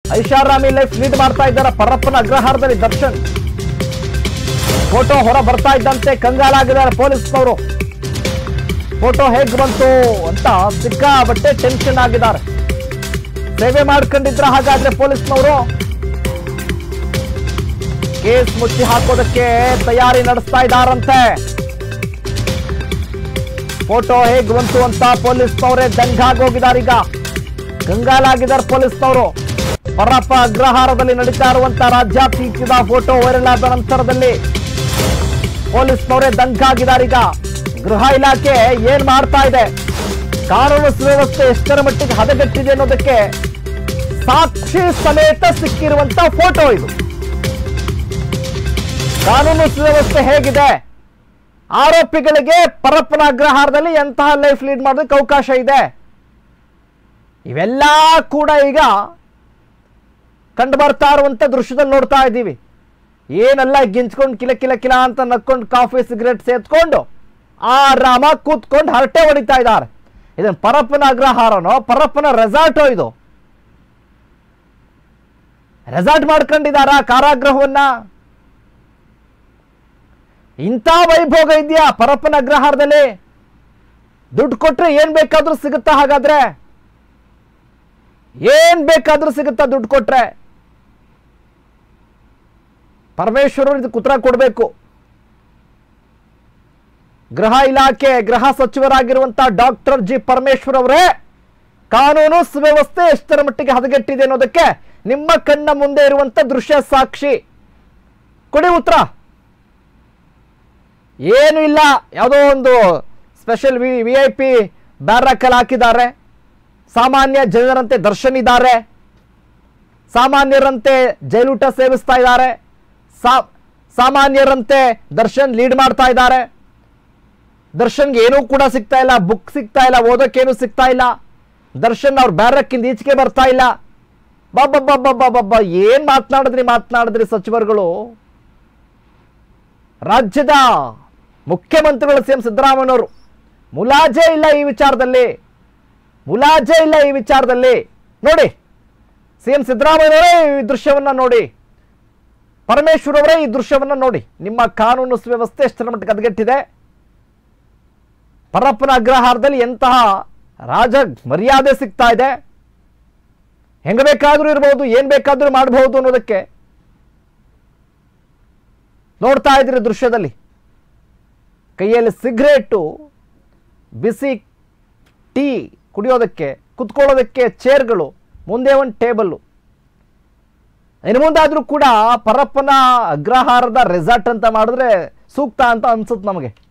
ಐಷಾರಾಮಿ life lead ಮಾಡ್ತಾ ಇದ್ದಾರೆ ಪರಪ್ಪನ ಅಗ್ರಹಾರದಲ್ಲಿ ದರ್ಶನ್ ಫೋಟೋ ಹೊರ ಬರ್ತಾ ಇದ್ದಂತೆ ಕಂಗಾಲಾಗಿದ್ದಾರೆ ಪೊಲೀಸ್ನವರು ಫೋಟೋ ಹೇಗ್ ಬಂತು ಅಂತ ಸಿಕ್ಕಾಬಟ್ಟೆ ಟೆನ್ಷನ್ ಆಗಿದ್ದಾರೆ ಸೇವೆ ಮಾಡ್ಕೊಂಡಿದ್ರ ಹಾಗಾದ್ರೆ ಪೊಲೀಸ್ನವರು ಕೇಸ್ ಮುಚ್ಚಿ ಹಾಕೋದಕ್ಕೆ ತಯಾರಿ ನಡೆಸ್ತಾ ಇದ್ದಾರಂತೆ ಫೋಟೋ ಹೇಗ್ ಬಂತು ಅಂತ ಪೊಲೀಸ್ನವರೇ ದಂಗಾಗೋಗಿದ್ದಾರೆ ಈಗ ಕಂಗಾಲಾಗಿದ್ದಾರೆ ಪೊಲೀಸ್ನವರು ಪರಪ್ಪ ಅಗ್ರಹಾರದಲ್ಲಿ ನಡೀತಾ ಇರುವಂತ ರಾಜ್ಯಾತೀತದ ಫೋಟೋ ವೈರಲ್ ಆದ ನಂತರದಲ್ಲಿ ಪೊಲೀಸ್ನವರೇ ದಂಗಾಗಿದ್ದಾರೆ ಈಗ ಗೃಹ ಇಲಾಖೆ ಏನ್ ಮಾಡ್ತಾ ಇದೆ ಕಾನೂನು ಸುವ್ಯವಸ್ಥೆ ಎಷ್ಟರ ಮಟ್ಟಿಗೆ ಹದಗೆಟ್ಟಿದೆ ಅನ್ನೋದಕ್ಕೆ ಸಾಕ್ಷಿ ಸಮೇತ ಸಿಕ್ಕಿರುವಂತ ಫೋಟೋ ಇದು ಕಾನೂನು ಸುವ್ಯವಸ್ಥೆ ಹೇಗಿದೆ ಆರೋಪಿಗಳಿಗೆ ಪರಪ್ಪನ ಅಗ್ರಹಾರದಲ್ಲಿ ಎಂತಹ ಲೈಫ್ ಲೀಡ್ ಮಾಡೋದಕ್ಕೆ ಅವಕಾಶ ಇದೆ ಇವೆಲ್ಲ ಕೂಡ ಈಗ ಕಂಡು ಬರ್ತಾ ಇರುವಂತ ದೃಶ್ಯದಲ್ಲಿ ನೋಡ್ತಾ ಇದ್ದೀವಿ ಏನೆಲ್ಲ ಗಿಂಚ್ಕೊಂಡು ಕಿಲ ಕಿಲ ಕಿಲ ಅಂತ ನಕ್ಕೊಂಡು ಕಾಫಿ ಸಿಗರೆಟ್ ಸೇತ್ಕೊಂಡು ಆರಾಮ ಕೂತ್ಕೊಂಡು ಹರಟೆ ಹೊಡಿತಾ ಇದ್ದಾರೆ ಇದನ್ನ ಪರಪ್ಪನ ಅಗ್ರಹಾರನೋ ಪರಪ್ಪನ ರೆಸಾರ್ಟೋ ಇದು ರೆಸಾರ್ಟ್ ಮಾಡ್ಕೊಂಡಿದಾರ ಕಾರಾಗೃಹವನ್ನ ಇಂಥ ವೈಭೋಗ ಇದೆಯಾ ಪರಪ್ಪನ ಅಗ್ರಹಾರದಲ್ಲಿ ದುಡ್ಡು ಕೊಟ್ರೆ ಏನ್ ಬೇಕಾದ್ರೂ ಸಿಗುತ್ತಾ ಹಾಗಾದ್ರೆ ಏನ್ ಬೇಕಾದ್ರೂ ಸಿಗುತ್ತಾ ದುಡ್ಡು ಕೊಟ್ರೆ ಪರಮೇಶ್ವರರು ಇದಕ್ಕೆ ಉತ್ತರ ಕೊಡಬೇಕು ಗೃಹ ಇಲಾಖೆ ಗೃಹ ಸಚಿವರಾಗಿರುವಂತಹ ಡಾಕ್ಟರ್ ಜಿ ಪರಮೇಶ್ವರ್ ಅವರೇ ಕಾನೂನು ಸುವ್ಯವಸ್ಥೆ ಎಷ್ಟರ ಮಟ್ಟಿಗೆ ಹದಗೆಟ್ಟಿದೆ ಅನ್ನೋದಕ್ಕೆ ನಿಮ್ಮ ಕಣ್ಣ ಮುಂದೆ ಇರುವಂತ ದೃಶ್ಯ ಸಾಕ್ಷಿ ಕೊಡಿ ಉತ್ತರ ಏನು ಇಲ್ಲ ಯಾವುದೋ ಒಂದು special V V I P ಬ್ಯಾರಕಲ್ಲಿ ಹಾಕಿದ್ದಾರೆ ಸಾಮಾನ್ಯ ಜನರಂತೆ ದರ್ಶನ್ ಇದ್ದಾರೆ ಸಾಮಾನ್ಯರಂತೆ ಜೈಲೂಟ ಸೇವಿಸ್ತಾ ಇದ್ದಾರೆ ಸಾ ಸಾಮಾನ್ಯರಂತೆ ದರ್ಶನ್ ಲೀಡ್ ಮಾಡ್ತಾ ಇದ್ದಾರೆ ದರ್ಶನ್ಗೆ ಏನೂ ಕೂಡ ಸಿಗ್ತಾ ಇಲ್ಲ ಬುಕ್ ಸಿಗ್ತಾ ಇಲ್ಲ ಓದೋಕ್ಕೇನು ಸಿಗ್ತಾ ಇಲ್ಲ ದರ್ಶನ್ ಅವ್ರ ಬ್ಯಾರಕ್ಕಿಂದ ಈಚೆಗೆ ಬರ್ತಾ ಇಲ್ಲ ಬಾಬಾ ಏನ್ ಮಾತನಾಡಿದ್ರಿ ಮಾತನಾಡಿದ್ರಿ ಸಚಿವರುಗಳು ರಾಜ್ಯದ ಮುಖ್ಯಮಂತ್ರಿಗಳು ಸಿ ಎಂ ಸಿದ್ದರಾಮಯ್ಯನವರು ಮುಲಾಜೆ ಇಲ್ಲ ಈ ವಿಚಾರದಲ್ಲಿ ಮುಲಾಜೆ ಇಲ್ಲ ಈ ವಿಚಾರದಲ್ಲಿ ನೋಡಿ ಸಿ ಎಂ ಸಿದ್ದರಾಮಯ್ಯನವರೇ ಈ ದೃಶ್ಯವನ್ನ ನೋಡಿ ಪರಮೇಶ್ವರ್ ಅವರೇ ಈ ದೃಶ್ಯವನ್ನ ನೋಡಿ ನಿಮ್ಮ ಕಾನೂನು ಸುವ್ಯವಸ್ಥೆ ಎಷ್ಟರ ಮಟ್ಟಿಗೆ ಹದಗೆಟ್ಟಿದೆ ಪರಪ್ಪನ ಅಗ್ರಹಾರದಲ್ಲಿ ಎಂತಹ ರಾಜ ಮರ್ಯಾದೆ ಸಿಗ್ತಾ ಇದೆ ಹೆಂಗ ಬೇಕಾದ್ರೂ ಇರಬಹುದು ಏನ್ ಬೇಕಾದ್ರೂ ಮಾಡಬಹುದು ಅನ್ನೋದಕ್ಕೆ ನೋಡ್ತಾ ಇದ್ರಿ ದೃಶ್ಯದಲ್ಲಿ ಕೈಯಲ್ಲಿ ಸಿಗರೇಟು ಬಿಸಿ ಟೀ ಕುಡಿಯೋದಕ್ಕೆ ಕುತ್ಕೊಳ್ಳೋದಕ್ಕೆ ಚೇರ್ಗಳು ಮುಂದೆ ಒಂದು ಟೇಬಲ್ಲು ಇನ್ನು ಮುಂದಾದ್ರೂ ಕೂಡ ಪರಪ್ಪನ ಅಗ್ರಹಾರದ ರೆಸಾರ್ಟ್ ಅಂತ ಮಾಡಿದ್ರೆ ಸೂಕ್ತ ಅಂತ ಅನ್ಸುತ್ತೆ ನಮಗೆ